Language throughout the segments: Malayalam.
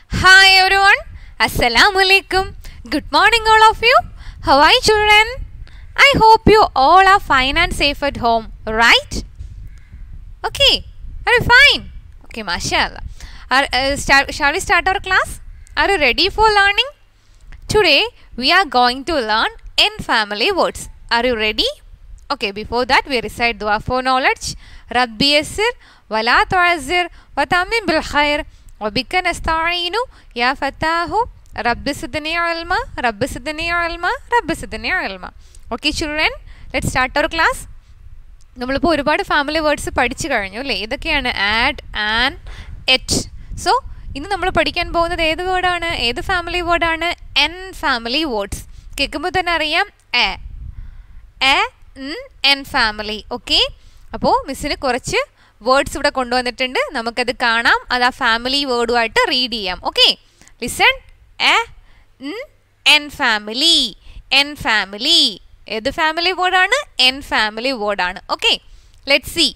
Hi everyone. Assalamu alaikum. Good morning all of you. How are you children? I hope you all are fine and safe at home, right? Okay. Are you fine? Okay, mashallah. Are, uh, start, shall we start our class? Are you ready for learning? Today we are going to learn in family words. Are you ready? Okay, before that we recite dua for knowledge. Rabbi yasir wala tu'azzir wa tamim bil khair wa bika nasta'inu ya fatahu rabbi sidni ilma rabbi sidni ilma rabbi sidni ilma. Okay children, let's start our class. നമ്മളിപ്പോൾ ഒരുപാട് ഫാമിലി വേർഡ്സ് പഠിച്ചു കഴിഞ്ഞു അല്ലേ ഇതൊക്കെയാണ് ആഡ് ആൻഡ് എറ്റ് സോ ഇന്ന് നമ്മൾ പഠിക്കാൻ പോകുന്നത് ഏത് വേർഡാണ് ഏത് ഫാമിലി വേർഡാണ് എൻ ഫാമിലി വേർഡ്സ് കേൾക്കുമ്പോൾ തന്നെ അറിയാം A A N family okay അപ്പോൾ മിസ്സിന് കുറച്ച് വേർഡ്സ് ഇവിടെ കൊണ്ടുവന്നിട്ടുണ്ട് നമുക്കത് കാണാം അത് ആ ഫാമിലി വേർഡുമായിട്ട് റീഡ് ചെയ്യാം okay listen A N family N family ഏത് ഫാമിലി വേർഡാണ് എൻ ഫാമിലി വേർഡാണ് okay let see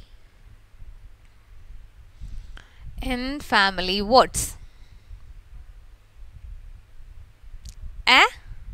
N family words A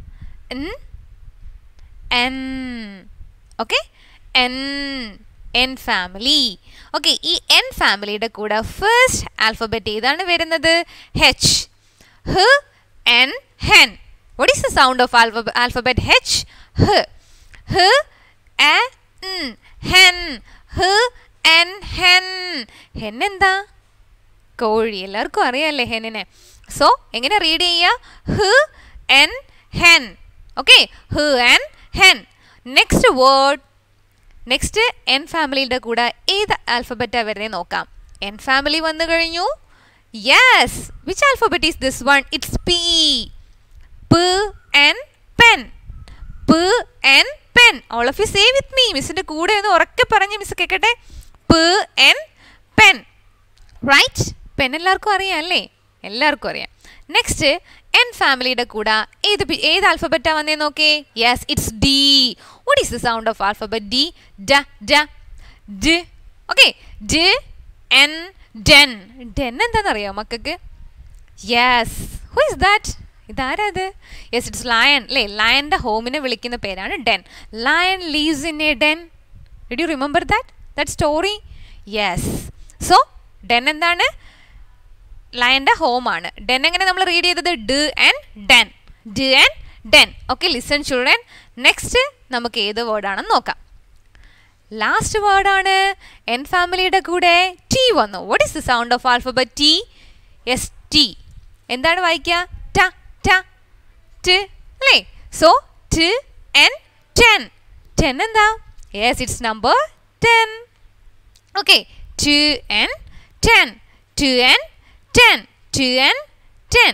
N okay N N family okay ഈ എൻ ഫാമിലിയുടെ കൂടെ ഫസ്റ്റ് ആൽഫബറ്റ് ഏതാണ് വരുന്നത് H h N hen what is the sound of alphabet H h h A hen h N hen hen എന്താ കോഴി എല്ലാവർക്കും അറിയാമല്ലേ ഹെന്നിനെ സോ എങ്ങനെ റീഡ് ചെയ്യുക h N hen okay h N hen next word next N ഫാമിലിയുടെ കൂടെ ഏത് ആൽഫബറ്റാണ് വരുന്നത് നോക്കാം എൻ ഫാമിലി വന്നു കഴിഞ്ഞു yes which alphabet is this one it's P p N pen p N pen all of you say with me മിസ്സിന്റെ കൂടെ ഒന്ന് ഉറക്കെ പറഞ്ഞ് മിസ് കേൾക്കട്ടെ പ് എൻ പെൻ റൈറ്റ് പെൻ എല്ലാവർക്കും അറിയാം അല്ലേ എല്ലാവർക്കും അറിയാം നെക്സ്റ്റ് എൻ ഫാമിലിയുടെ കൂടെ ഏത് ഏത് ആൽഫബറ്റാ വന്നേ നോക്കേ yes it's D what is the sound of alphabet D d d D okay D N den den എന്താണെന്നറിയോ മക്കൾക്ക് യെസ് ഹു ഇസ് ദാറ്റ് ഇതാരാ ഇത് യെസ് ഇറ്റ്സ് ലയൺ അല്ലേ ലയൻ്റെ ഹോമിനെ വിളിക്കുന്ന പേരാണ് den lion lives in a den did you remember that that story yes so den എന്താണ് ലയൻ്റെ ഹോമാണ് ഡെൻ എങ്ങനെ നമ്മൾ റീഡ് ചെയ്തത് d and den d and den okay listen children next നമുക്ക് ഏത് വേർഡാണെന്ന് നോക്കാം ലാസ്റ്റ് വേർഡാണ് എൻ ഫാമിലിയുടെ കൂടെ ടി വന്നു what is the sound of alphabet T yes T എന്താണ് വായിക്കുക ട ട ട് അല്ലേ so t N ten ten എന്താ yes it's number ten okay t N ten t N 10 2 and 10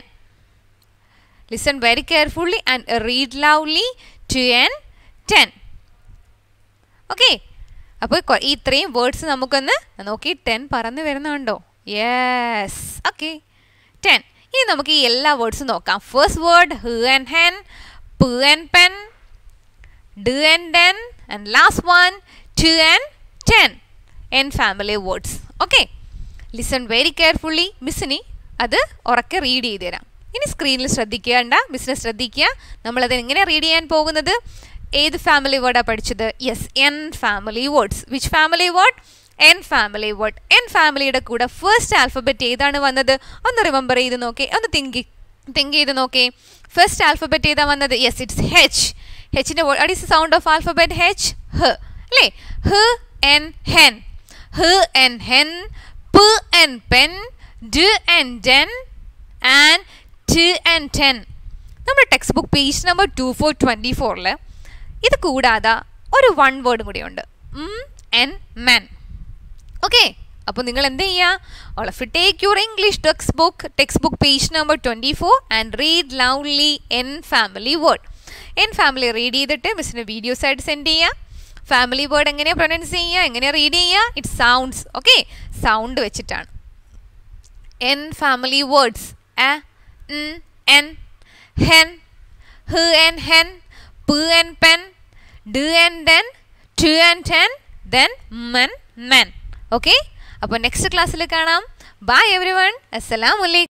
listen very carefully and read loudly 2 and 10 okay അപ്പോൾ ഈ ഇത്രയും വേർഡ്സ് നമുക്കൊന്ന് നോക്കി ടെൻ പറന്ന് വരുന്നുണ്ടോ യെസ് ഓക്കെ ടെൻ ഇനി നമുക്ക് ഈ എല്ലാ വേർഡ്സും നോക്കാം first word h and hen p and pen d and den and last one t and ten N family words okay listen very carefully മിസ്സിനി അത് ഉറക്കെ റീഡ് ചെയ്ത് തരാം ഇനി സ്ക്രീനിൽ ശ്രദ്ധിക്കേണ്ട മിസ്സിനെ ശ്രദ്ധിക്കുക നമ്മളത് എങ്ങനെ റീഡ് ചെയ്യാൻ പോകുന്നത് ഏത് ഫാമിലി വേർഡാണ് പഠിച്ചത് yes N family words which family word N family word N ഫാമിലിയുടെ കൂടെ ഫസ്റ്റ് ആൽഫബറ്റ് ഏതാണ് വന്നത് ഒന്ന് റിമെമ്പർ ചെയ്ത് നോക്കേ ഒന്ന് തിങ്ക് തിങ്ക് ചെയ്ത് നോക്കേ ഫസ്റ്റ് ആൽഫബറ്റ് ഏതാ വന്നത് യെസ് ഇറ്റ്സ് ഹെച്ച് ഹെച്ചിൻ്റെ what is sound of alphabet H h അല്ലേ h N hen h N hen p and pen, d and den, and t and ten. നമ്മുടെ textbook page number two four twenty ഫോറിൽ ഇത് കൂടാതെ ഒരു വൺ വേർഡും കൂടിയുണ്ട് എൻ മെൻ ഓക്കെ അപ്പോൾ നിങ്ങൾ എന്ത് ചെയ്യുക all of take your English textbook textbook page number twenty four and read loudly N family word N family read ചെയ്തിട്ട് മിസ്സിന് വീഡിയോസ് ആയിട്ട് സെൻഡ് ചെയ്യുക ഫാമിലി വേർഡ് എങ്ങനെയാണ് പ്രൊനൗൺസ് ചെയ്യുക എങ്ങനെയാണ് റീഡ് ചെയ്യുക ഇറ്റ് സൗണ്ട്സ് ഓക്കെ സൗണ്ട് വെച്ചിട്ടാണ് N family words A N hen h and hen p and pen d and den t and ten then men men okay അപ്പോൾ നെക്സ്റ്റ് ക്ലാസ്സിൽ കാണാം ബൈ എവറി വൺ അസ്സലാമലൈക്കും